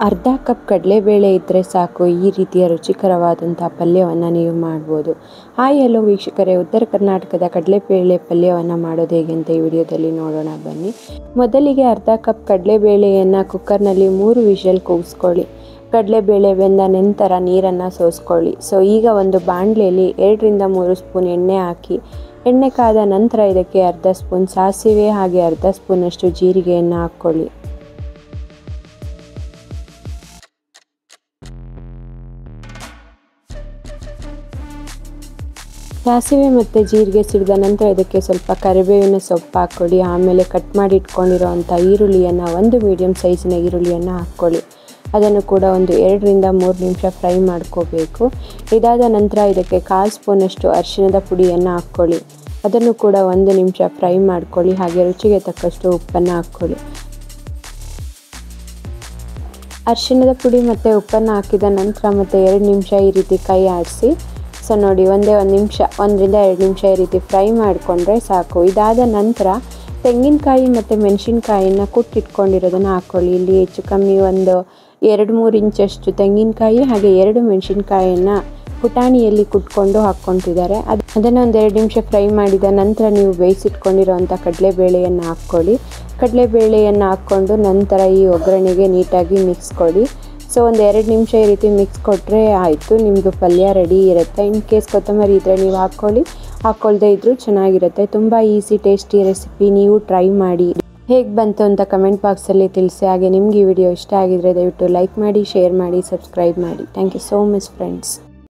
ಅರ್ಧ ಕಪ್ ಕಡಲೆಬೇಳೆ ಇದ್ದರೆ ಸಾಕು ಈ ರೀತಿಯ ರುಚಿಕರವಾದಂಥ ಪಲ್ಯವನ್ನು ನೀವು ಮಾಡ್ಬೋದು ಹಾಯ್ ಹಲೋ ವೀಕ್ಷಕರೇ ಉತ್ತರ ಕರ್ನಾಟಕದ ಕಡಲೆಬೇಳೆ ಪಲ್ಯವನ್ನು ಮಾಡೋದು ಹೇಗೆ ಅಂತ ಈ ವಿಡಿಯೋದಲ್ಲಿ ನೋಡೋಣ ಬನ್ನಿ ಮೊದಲಿಗೆ ಅರ್ಧ ಕಪ್ ಕಡಲೆಬೇಳೆಯನ್ನು ಕುಕ್ಕರ್ನಲ್ಲಿ ಮೂರು ವಿಷಲ್ ಕೂಗಿಸ್ಕೊಳ್ಳಿ ಕಡಲೆಬೇಳೆ ಬೆಂದ ನಂತರ ನೀರನ್ನು ಸೋಸ್ಕೊಳ್ಳಿ ಸೊ ಈಗ ಒಂದು ಬಾಣಲೆಯಲ್ಲಿ ಎರಡರಿಂದ ಮೂರು ಸ್ಪೂನ್ ಎಣ್ಣೆ ಹಾಕಿ ಎಣ್ಣೆ ಕಾದ ನಂತರ ಇದಕ್ಕೆ ಅರ್ಧ ಸ್ಪೂನ್ ಸಾಸಿವೆ ಹಾಗೆ ಅರ್ಧ ಸ್ಪೂನಷ್ಟು ಜೀರಿಗೆಯನ್ನು ಹಾಕ್ಕೊಳ್ಳಿ ಸಾಸಿವೆ ಮತ್ತು ಜೀರಿಗೆ ಸಿಡಿದ ನಂತರ ಇದಕ್ಕೆ ಸ್ವಲ್ಪ ಕರಿಬೇವಿನ ಸೊಪ್ಪು ಹಾಕ್ಕೊಳ್ಳಿ ಆಮೇಲೆ ಕಟ್ ಮಾಡಿ ಇಟ್ಕೊಂಡಿರೋವಂಥ ಈರುಳ್ಳಿಯನ್ನು ಒಂದು ಮೀಡಿಯಮ್ ಸೈಜಿನ ಈರುಳ್ಳಿಯನ್ನು ಹಾಕ್ಕೊಳ್ಳಿ ಅದನ್ನು ಕೂಡ ಒಂದು ಎರಡರಿಂದ ಮೂರು ನಿಮಿಷ ಫ್ರೈ ಮಾಡ್ಕೋಬೇಕು ಇದಾದ ನಂತರ ಇದಕ್ಕೆ ಕಾಲು ಸ್ಪೂನಷ್ಟು ಅರಿಶಿಣದ ಪುಡಿಯನ್ನು ಹಾಕ್ಕೊಳ್ಳಿ ಅದನ್ನು ಕೂಡ ಒಂದು ನಿಮಿಷ ಫ್ರೈ ಮಾಡ್ಕೊಳ್ಳಿ ಹಾಗೆ ರುಚಿಗೆ ತಕ್ಕಷ್ಟು ಉಪ್ಪನ್ನು ಹಾಕ್ಕೊಳ್ಳಿ ಅರಿಶಿಣದ ಪುಡಿ ಮತ್ತು ಉಪ್ಪನ್ನು ಹಾಕಿದ ನಂತರ ಮತ್ತು ಎರಡು ನಿಮಿಷ ಈ ರೀತಿ ಕೈ ಆಡಿಸಿ ಸೊ ನೋಡಿ ಒಂದೇ ಒಂದು ನಿಮಿಷ ಒಂದರಿಂದ ಎರಡು ನಿಮಿಷ ಈ ರೀತಿ ಫ್ರೈ ಮಾಡಿಕೊಂಡ್ರೆ ಸಾಕು ಇದಾದ ನಂತರ ತೆಂಗಿನಕಾಯಿ ಮತ್ತು ಮೆಣಸಿನ್ಕಾಯಿನ ಕುಟ್ಟಿಟ್ಕೊಂಡಿರೋದನ್ನು ಹಾಕ್ಕೊಳ್ಳಿ ಇಲ್ಲಿ ಹೆಚ್ಚು ಕಮ್ಮಿ ಒಂದು ಎರಡು ಮೂರು ಇಂಚಷ್ಟು ತೆಂಗಿನಕಾಯಿ ಹಾಗೆ ಎರಡು ಮೆಣಸಿನ್ಕಾಯಿಯನ್ನು ಪುಟಾಣಿಯಲ್ಲಿ ಕುಟ್ಕೊಂಡು ಹಾಕ್ಕೊತಿದ್ದಾರೆ ಅದು ಅದನ್ನು ಒಂದು ಎರಡು ನಿಮಿಷ ಫ್ರೈ ಮಾಡಿದ ನಂತರ ನೀವು ಬೇಯಿಸಿಟ್ಕೊಂಡಿರೋವಂಥ ಕಡಲೆಬೇಳೆಯನ್ನು ಹಾಕ್ಕೊಳ್ಳಿ ಕಡಲೆಬೇಳೆಯನ್ನು ಹಾಕ್ಕೊಂಡು ನಂತರ ಈ ಒಗ್ಗರಣೆಗೆ ನೀಟಾಗಿ ಮಿಕ್ಸ್ ಕೊಡಿ ಸೊ ಒಂದು ಎರಡು ನಿಮಿಷ ಈ ರೀತಿ ಮಿಕ್ಸ್ ಕೊಟ್ಟರೆ ಆಯಿತು ನಿಮ್ಮದು ಪಲ್ಯ ರೆಡಿ ಇರುತ್ತೆ ಇನ್ ಕೇಸ್ ಕೊತ್ತಂಬರಿ ಇದ್ದರೆ ನೀವು ಹಾಕ್ಕೊಳ್ಳಿ ಹಾಕ್ಕೊಳ್ದೇ ಇದ್ದರೂ ಚೆನ್ನಾಗಿರುತ್ತೆ ತುಂಬ ಈಸಿ ಟೇಸ್ಟಿ ರೆಸಿಪಿ ನೀವು ಟ್ರೈ ಮಾಡಿ ಹೇಗೆ ಬಂತು ಅಂತ ಕಮೆಂಟ್ ಬಾಕ್ಸಲ್ಲಿ ತಿಳಿಸಿ ಹಾಗೆ ನಿಮ್ಗೆ ಈ ವಿಡಿಯೋ ಇಷ್ಟ ಆಗಿದರೆ ದಯವಿಟ್ಟು ಲೈಕ್ ಮಾಡಿ ಶೇರ್ ಮಾಡಿ ಸಬ್ಸ್ಕ್ರೈಬ್ ಮಾಡಿ thank you so much friends